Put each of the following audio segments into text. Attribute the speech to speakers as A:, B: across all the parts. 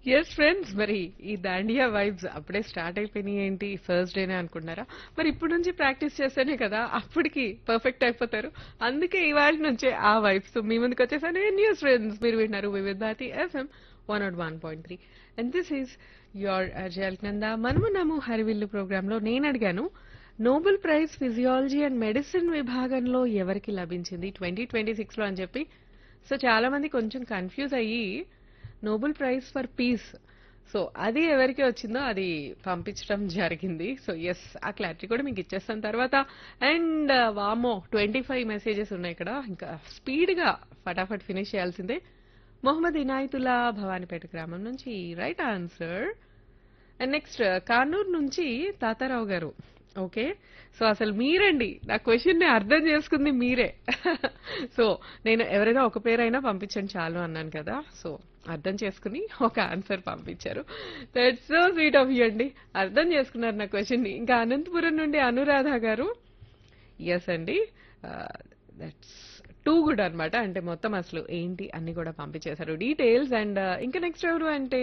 A: yes friends మరి ఈ Dandiya vibes అప్పుడే స్టార్ట్ అయిపోయినాయి ఏంటి ఫస్ట్ డేనే అనుకుంటున్నారా మరి ఇప్పుడు నుంచి ప్రాక్టీస్ చేస్తేనే కదా అప్పటికి పర్ఫెక్ట్ అయిపోతారు అందుకే ఇవాళ నుంచే ఆ వైబ్స్ మీ ముందుకు వచ్చేసాను న్యూస్ ఫ్రెండ్స్ మీరు వింటున్నారు Vividh Bharati FM one nought one point three and this is your అజయల్ నంద మనమున్నాము హరివిల్లు ప్రోగ్రామ్ లో నేను అడిగాను Nobel prize physiology and medicine విభాగంలో ఎవరికి లభించింది ట్వంటీ ట్వంటీ సిక్స్ లో అని చెప్పి సో చాలా మంది కొంచెం కన్ఫ్యూజ్ అయ్యి Nobel prize for peace so అది ఎవరికి వచ్చిందో అది పంపించడం జరిగింది సో ఎస్ ఆ క్లారిటీ కూడా మీకు ఇచ్చేస్తాను తర్వాత అండ్ వామో ట్వంటీ ఫైవ్ మెసేజెస్ ఉన్నాయి ఇక్కడ ఇంకా స్పీడ్గా ఫటాఫట్ ఫినిష్ చేయాల్సిందే మొహమ్మద్ ఇనాయతుల్లా భవానీపేట గ్రామం నుంచి right answer and next Kanuru నుంచి తాతారావు గారు ఓకే సో అసలు మీరండి నా క్వశ్చన్ ని అర్థం చేసుకుంది మీరే సో నేను ఎవరైనా ఒక పేరైనా పంపించండి చాలు అన్నాను కదా సో అర్థం చేసుకుని ఒక ఆన్సర్ పంపించారు that's so sweet of you అండి అర్థం చేసుకున్నారు నా క్వశ్చన్ ని ఇంకా అనంతపురం నుండి అనురాధ గారు ఎస్ అండి దట్స్ టూ గుడ్ అన్నమాట అంటే మొత్తం అసలు ఏంటి అన్ని కూడా పంపించేశారు డీటెయిల్స్ అండ్ ఇంకా నెక్స్ట్ ఎవరు అంటే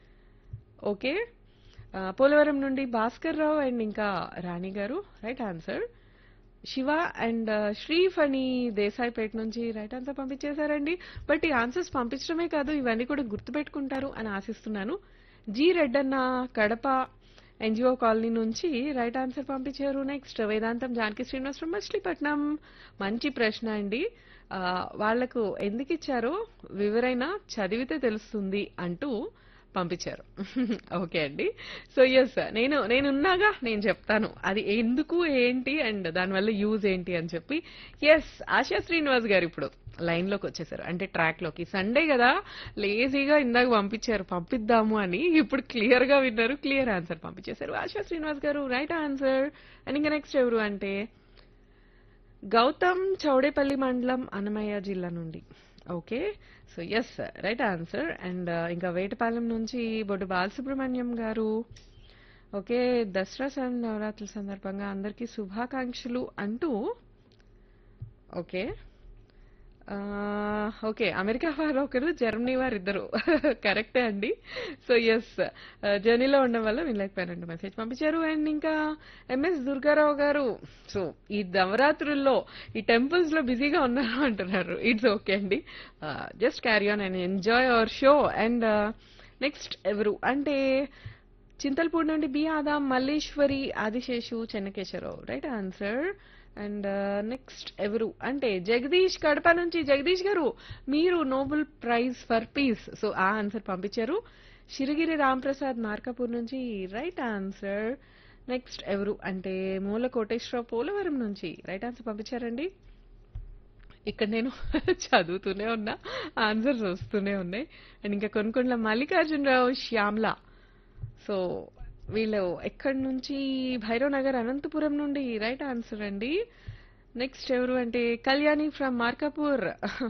A: ఓకే ఆ, పోలవరం నుండి భాస్కర్ రావు అండ్ ఇంకా రాణి గారు right answer Shiva and Sriphani Desaipeta నుంచి రైట్ ఆన్సర్ పంపించేశారండి బట్ ఈ ఆన్సర్స్ పంపించడమే కాదు ఇవన్నీ కూడా గుర్తుపెట్టుకుంటారు అని ఆశిస్తున్నాను G Reddanna Kadapa NGO colony నుంచి రైట్ ఆన్సర్ పంపించారు నెక్స్ట్ వేదాంతం జానకి శ్రీనివాస్ ఫ్రమ్ మచిలీపట్నం మంచి ప్రశ్న అండి ఆ, వాళ్లకు ఎందుకు ఇచ్చారో వివరైనా చదివితే తెలుస్తుంది అంటూ పంపించారు ఓకే అండి సో ఎస్ నేను నేనున్నాగా నేను చెప్తాను అది ఎందుకు ఏంటి అండ్ దానివల్ల యూజ్ ఏంటి అని చెప్పి ఎస్ ఆశా శ్రీనివాస్ గారు ఇప్పుడు లైన్ లోకి వచ్చేసారు అంటే ట్రాక్ లోకి సండే కదా లేజీగా ఇందాక పంపించారు పంపిద్దాము అని ఇప్పుడు క్లియర్ గా విన్నారు క్లియర్ ఆన్సర్ పంపించేశారు ఆశా శ్రీనివాస్ గారు రైట్ ఆన్సర్ అండ్ ఇంకా నెక్స్ట్ ఎవరు అంటే గౌతమ్ చౌడేపల్లి మండలం అన్నమయ్య జిల్లా నుండి okay so yes right answer and ఇంకా వేటపాలెం నుంచి బొడ్డు బాలసుబ్రహ్మణ్యం గారు ఓకే దసరా సన్ నవరాత్రుల సందర్భంగా అందరికీ శుభాకాంక్షలు అంటూ ఓకే ఆ, ఓకే అమెరికా వారు ఒకరు జర్మనీ వారు ఇద్దరు కరెక్టే అండి సో ఎస్ జర్నీలో ఉండడం వల్ల వినలేకపోయారండి మెసేజ్ పంపించారు అండ్ ఇంకా ఎంఎస్ దుర్గారావు గారు సో ఈ నవరాత్రుల్లో ఈ టెంపుల్స్ లో బిజీగా ఉన్నారు అంటున్నారు ఇట్స్ ఓకే అండి just carry on and enjoy our show and next ఎవరు అంటే చింతల్పూడి నుండి B Adam Malleswari Adiseshu Chennakeswararao right answer and next ఎవరు అంటే జగదీష్ కడప నుంచి జగదీష్ గారు మీరు Nobel prize for peace so ఆ ఆన్సర్ పంపించారు షిరిగిరి రాంప్రసాద్ మార్కాపూర్ నుంచి రైట్ ఆన్సర్ నెక్స్ట్ ఎవరు అంటే మూల కోటేశ్వరరావు పోలవరం నుంచి రైట్ ఆన్సర్ పంపించారండి ఇక్కడ నేను చదువుతూనే ఉన్నా ఆన్సర్స్ వస్తూనే ఉన్నాయి అండ్ ఇంకా కొనుక్కొండ మల్లికార్జునరావు శ్యామ్ల సో వీళ్ళు ఎక్కడి నుంచి భైరవ్ నగర్ అనంతపురం నుండి రైట్ ఆన్సర్ అండి నెక్స్ట్ ఎవరు అంటే కళ్యాణి ఫ్రమ్ మార్కాపూర్